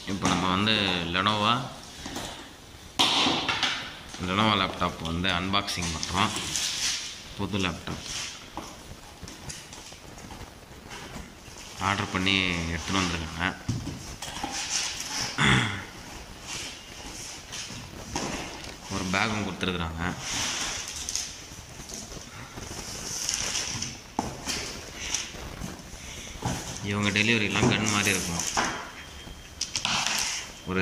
இப்போ நம்ம வந்து லெனோவா லெனோவா லேப்டாப் வந்து அன்பாக்சிங் பண்ணுறோம் புது லேப்டாப் ஆர்டர் பண்ணி எடுத்துகிட்டு வந்திருக்காங்க ஒரு பேகும் கொடுத்துருக்குறாங்க இவங்க டெலிவரிலாம் கன் மாதிரி இருக்கும் ஒரு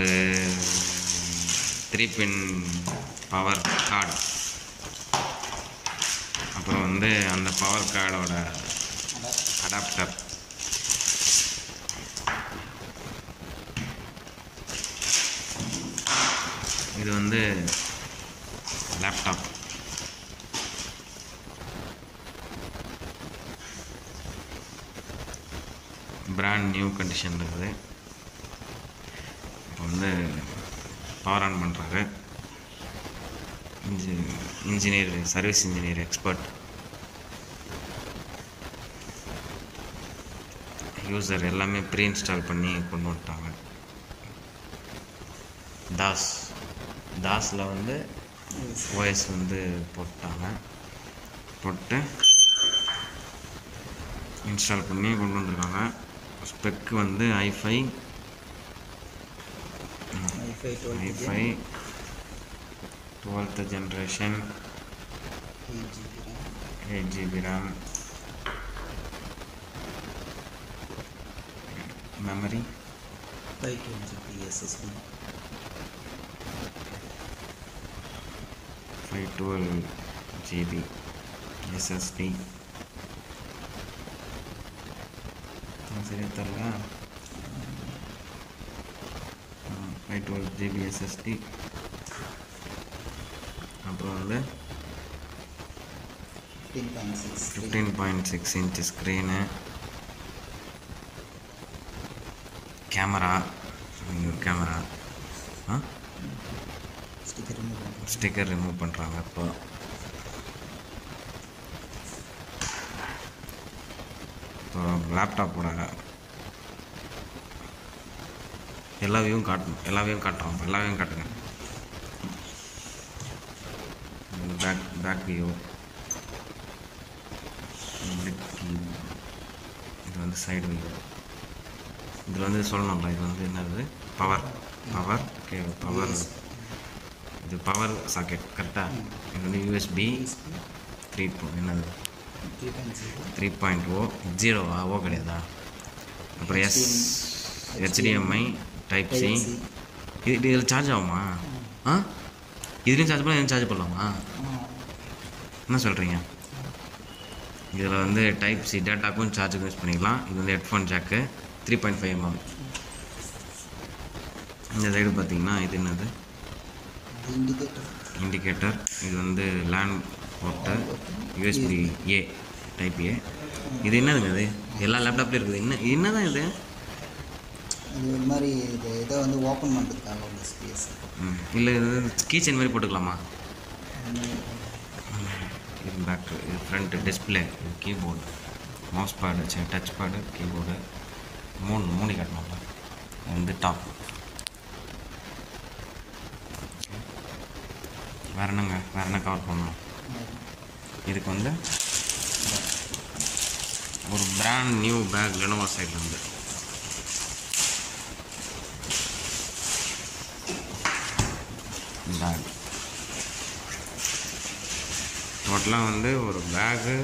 த்ரீ பின் பவர் கார்டு அப்புறம் வந்து அந்த பவர் கார்டோட அடாப்டர் இது வந்து லேப்டாப் பிராண்ட் நியூ கண்டிஷன் இருக்குது இப்போ வந்து பவர் ஆன் பண்ணுறாரு இன்ஜி engineer service engineer expert user எல்லாமே ப்ரீ இன்ஸ்டால் பண்ணி கொண்டு வந்துட்டாங்க தாஸ் தாஸில் வந்து ஓஎஸ் வந்து போட்டாங்க போட்டு இன்ஸ்டால் பண்ணி கொண்டு வந்திருக்காங்க ஸ்பெக்கு வந்து i five i five twelve i five twelfth generation eight GB RAM eight GB RAM memory five twelve GB SSD five twelve GB SSD சரியா தரல ஃபைவ் டுவெல் ஜிபி எஸ்எஸ்டி அப்புறம் வந்து fifteen point six fifteen point six inch screen camera camera ஆ sticker remove பண்ணுறோம் sticker remove பண்ணுறாங்க இப்போ இப்போ லேப்டாப்போட எல்லா வியூவும் காட்டணும் எல்லா வியூவும் காட்டுறோம் எல்லா வியூவும் காட்டுங்க பேக் பேக் வியூ இது வந்து சைடு வியூ இதில் வந்து சொல்லணும்ல இது வந்து என்னது பவர் பவர் ஓகே பவர் இது பவர் சாக்கெட் கரெக்டாக இது வந்து யூஎஸ்பி த்ரீ என்னது three point zero three point O ஜீரோவா ஓ கிடையாதா அப்புறம் எஸ் ஹெச்டிஎம்ஐ டைப் சி இது இது இதில் சார்ஜ் ஆகுமா ஆ இதுலேயும் சார்ஜ் பண்ணலாம் இதுலையும் சார்ஜ் பண்ணலாமா என்ன சொல்கிறீங்க இதில் வந்து டைப் சி டேட்டாக்கும் சார்ஜுக்கும் யூஸ் பண்ணிக்கலாம் இது வந்து headphone jack three point five mm இந்த சைடு பார்த்தீங்கன்னா இது என்னது இண்டிகேட்டர் இண்டிகேட்டர் இது வந்து land port USB A type A இது என்னதுங்க இது எல்லா லேப்டாப்லேயும் இருக்குது என்ன என்னதான் இது இது ஒரு மாதிரி இது இதை வந்து ஓப்பன் பண்ணுறதுக்காக உள்ள ஸ்பேஸ் ம் இல்லை இது கீச்சன் மாதிரி போட்டுக்கலாமா இது பேக் இது ஃப்ரண்ட் டிஸ்பிளே இது கீபோர்டு மவுஸ் பேடு சரி டச் பேடு கீபோர்டு மூணு மூணு காட்டணும்ல இது வந்து டாப் வேறு என்னங்க வேறு என்ன கவர் பண்ணணும் இதுக்கு வந்து ஒரு பிராண்ட் நியூ பேக் லெனோவா சைட்லேருந்து பேக் டோட்டலாக வந்து ஒரு பேகு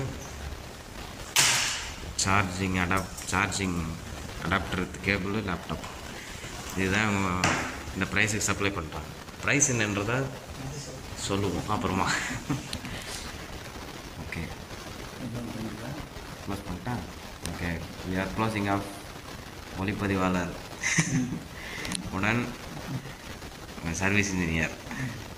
சார்ஜிங் அடாப் சார்ஜிங் அடாப்டர் கேபிள் லேப்டாப் இதுதான் அவங்க இந்த ப்ரைஸுக்கு சப்ளை பண்ணுறாங்க ப்ரைஸ் என்னன்றதை சொல்லுவோம் அப்புறமா ஓகே க்ளோஸ் பண்ணிட்டா okay we are closing off ஒளிப்பதிவாளர் உடன் சர்வீஸ் இன்ஜினியர்